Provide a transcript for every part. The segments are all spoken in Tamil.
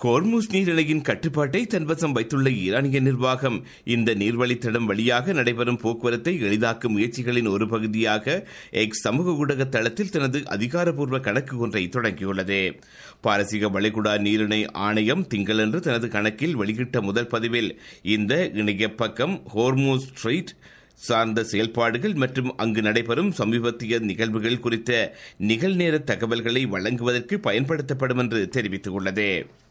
ஹோர்முஸ் நீரிணையின் கட்டுப்பாட்டை தன்வசம் வைத்துள்ள ஈரானிய நிர்வாகம் இந்த நீர்வழித்தடம் வழியாக நடைபெறும் போக்குவரத்தை எளிதாக்கும் முயற்சிகளின் ஒரு பகுதியாக எக்ஸ் சமூக ஊடக தளத்தில் தனது அதிகாரப்பூர்வ கணக்கு ஒன்றை தொடங்கியுள்ளது பாரசீக வளைகுடா நீரிணை ஆணையம் திங்களன்று தனது கணக்கில் வெளியிட்ட முதல் பதிவில் இந்த இணைய பக்கம் ஹோர்மூஸ் ஸ்ட்ரீட் சார்ந்த செயல்பாடுகள் மற்றும் அங்கு நடைபெறும் சமீபத்திய நிகழ்வுகள் குறித்த நிகழ்நேர தகவல்களை வழங்குவதற்கு பயன்படுத்தப்படும் என்று தெரிவித்துள்ளது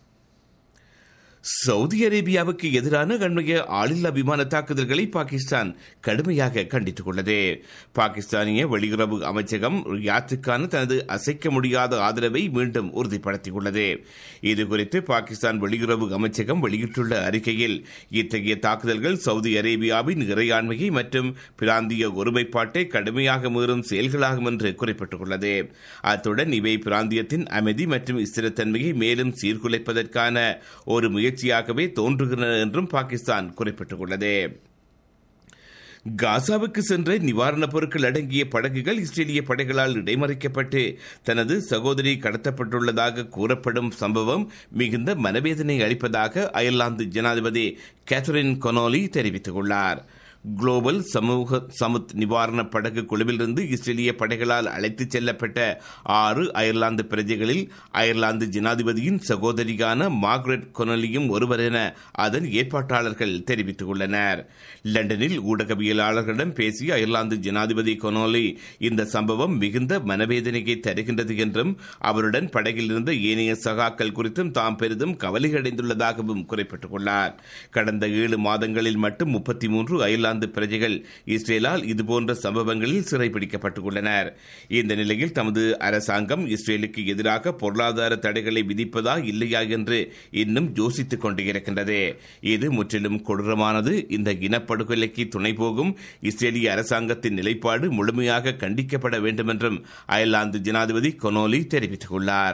சவுதி அரேபியாவுக்கு எதிரான அண்மைய ஆளில்லா விமான தாக்குதல்களை பாகிஸ்தான் கடுமையாக கண்டித்துள்ளது பாகிஸ்தானிய வெளியுறவு அமைச்சகம் ரியாத்துக்கான தனது அசைக்க முடியாத ஆதரவை மீண்டும் உறுதிப்படுத்தியுள்ளது இதுகுறித்து பாகிஸ்தான் வெளியுறவு அமைச்சகம் வெளியிட்டுள்ள அறிக்கையில் இத்தகைய தாக்குதல்கள் சவுதி அரேபியாவின் இறையாண்மையை மற்றும் பிராந்திய ஒருமைப்பாட்டை கடுமையாக மீறும் செயல்களாகும் என்று குறிப்பிட்டுள்ளது அத்துடன் இவை பிராந்தியத்தின் அமைதி மற்றும் ஸ்திரத்தன்மையை மேலும் சீர்குலைப்பதற்கான ஒரு முயற்சியாகவே தோன்றுகின்றன என்றும் பாகிஸ்தான் குறிப்பிட்டுள்ளது காசாவுக்கு சென்ற நிவாரணப் பொருட்கள் அடங்கிய படகுகள் இஸ்ரேலிய படைகளால் இடைமறிக்கப்பட்டு தனது சகோதரி கடத்தப்பட்டுள்ளதாக கூறப்படும் சம்பவம் மிகுந்த மனவேதனை அளிப்பதாக அயர்லாந்து ஜனாதிபதி கேத்தரின் கொனோலி தெரிவித்துள்ளார் குளோபல் சமூக சமுத் நிவாரண படகு குழுவிலிருந்து இஸ்ரேலிய படைகளால் அழைத்துச் செல்லப்பட்ட ஆறு அயர்லாந்து பிரஜைகளில் அயர்லாந்து ஜனாதிபதியின் சகோதரியான மார்க்ரெட் கொனலியும் ஒருவர் என அதன் ஏற்பாட்டாளர்கள் தெரிவித்துள்ளனர் லண்டனில் ஊடகவியலாளர்களிடம் பேசிய அயர்லாந்து ஜனாதிபதி கொனோலி இந்த சம்பவம் மிகுந்த மனவேதனையை தருகின்றது என்றும் அவருடன் படகில் இருந்த ஏனைய சகாக்கள் குறித்தும் தாம் பெரிதும் கவலையடைந்துள்ளதாகவும் குறிப்பிட்டுள்ளார் கடந்த ஏழு மாதங்களில் மட்டும் முப்பத்தி மூன்று அயர்லாந்து இங்கிலாந்து பிரஜைகள் இஸ்ரேலால் இதுபோன்ற சம்பவங்களில் சிறைபிடிக்கப்பட்டுள்ளனர் இந்த நிலையில் தமது அரசாங்கம் இஸ்ரேலுக்கு எதிராக பொருளாதார தடைகளை விதிப்பதா இல்லையா என்று இன்னும் யோசித்துக் கொண்டு இருக்கின்றது இது முற்றிலும் கொடூரமானது இந்த இனப்படுகொலைக்கு துணை போகும் இஸ்ரேலிய அரசாங்கத்தின் நிலைப்பாடு முழுமையாக கண்டிக்கப்பட வேண்டும் என்றும் அயர்லாந்து ஜனாதிபதி கொனோலி தெரிவித்துள்ளார்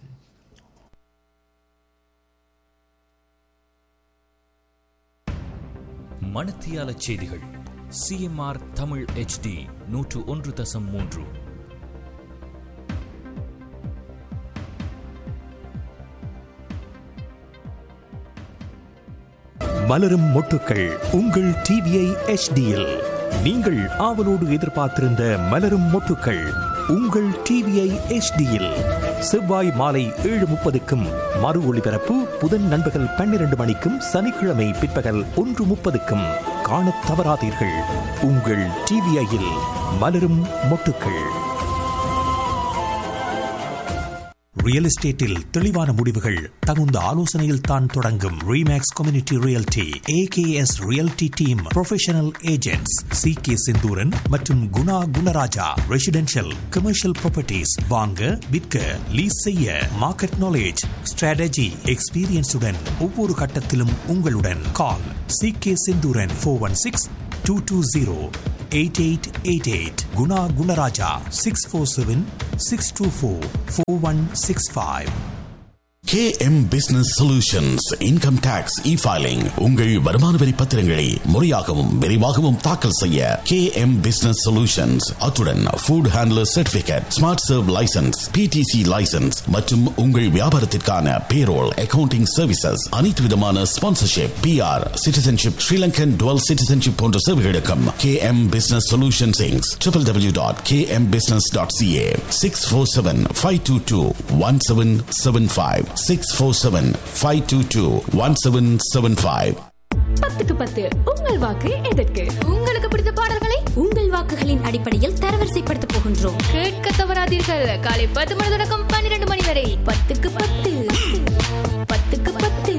மணத்தியால செய்திகள் சிஎம்ஆர் தமிழ் ஹெச்டி நூற்று ஒன்று தசம் மூன்று மலரும் மொட்டுக்கள் உங்கள் டிவிஐ எச்டியில் நீங்கள் ஆவலோடு எதிர்பார்த்திருந்த மலரும் மொட்டுக்கள் உங்கள் டிவிஐ எச்டியில் செவ்வாய் மாலை ஏழு முப்பதுக்கும் மறு ஒளிபரப்பு புதன் நண்பகல் பன்னிரண்டு மணிக்கும் சனிக்கிழமை பிற்பகல் ஒன்று முப்பதுக்கும் காணத் தவறாதீர்கள் உங்கள் டிவிஐயில் மலரும் மொட்டுக்கள் ரியல் எஸ்டேட்டில் தெளிவான முடிவுகள் தகுந்த ஆலோசனையில் தான் தொடங்கும் Remax community realty AKS realty team professional agents C K Senthooran மற்றும் Guna Gunaraja residential commercial properties வாங்க விற்க லீஸ் செய்ய மார்க்கெட் நாலேஜ் ஸ்ட்ராட்டஜி எக்ஸ்பீரியன்ஸுடன் ஒவ்வொரு கட்டத்திலும் உங்களுடன் call C K Senthooran four one six two two zero eight eight eight eight Guna Gunaraja six four seven six two four four one six five KM Business Solutions Income Tax E-Filing உங்கள் வருமான வரி பத்திரங்களை முறையாகவும் விரைவாகவும் தாக்கல் செய்ய KM Business Solutions அத்துடன் Food Handler Certificate Smart Serve License PTC License மற்றும் உங்கள் வியாபாரத்திற்கான Payroll Accounting Services அனைத்து விதமான Sponsorship PR Citizenship Sri Lankan Dual Citizenship போன்ற சேவைகளுக்கும் KM Business Solutions Inc. www.kmbusiness.ca 647-522-1775 647-522-1775 பத்துக்கு பத்து உங்கள் வாக்கு எதற்கு உங்களுக்கு பிடித்த பாடல்களை உங்கள் வாக்குகளின் அடிப்படையில் தரவரிசைப்படுத்த போகின்றோம் கேட்க தவறாதீர்கள் காலை பத்து மணி தொடக்கம் பன்னிரண்டு மணி வரை பத்துக்கு பத்து பத்துக்கு பத்து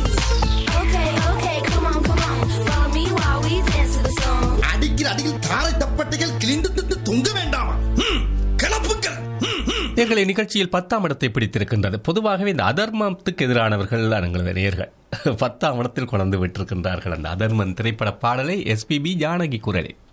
அடிக்கிற அடியில் தாரை தப்பட்டைகள் கிழிந்து திட்டு தொங்க வேண்டாமா ம், கிளப்புக்கள் ம், ம். எங்களை நிகழ்ச்சியில் பத்தாம் இடத்தை பிடித்திருக்கின்றது பொதுவாகவே இந்த அதர்மத்துக்கு எதிரானவர்கள் எங்களது நேயர்கள் பத்தாம் இடத்தில் கொண்டு விட்டிருக்கின்றார்கள் அந்த அதர்மன் திரைப்பட பாடலை எஸ்பிபி ஜானகி குரலில்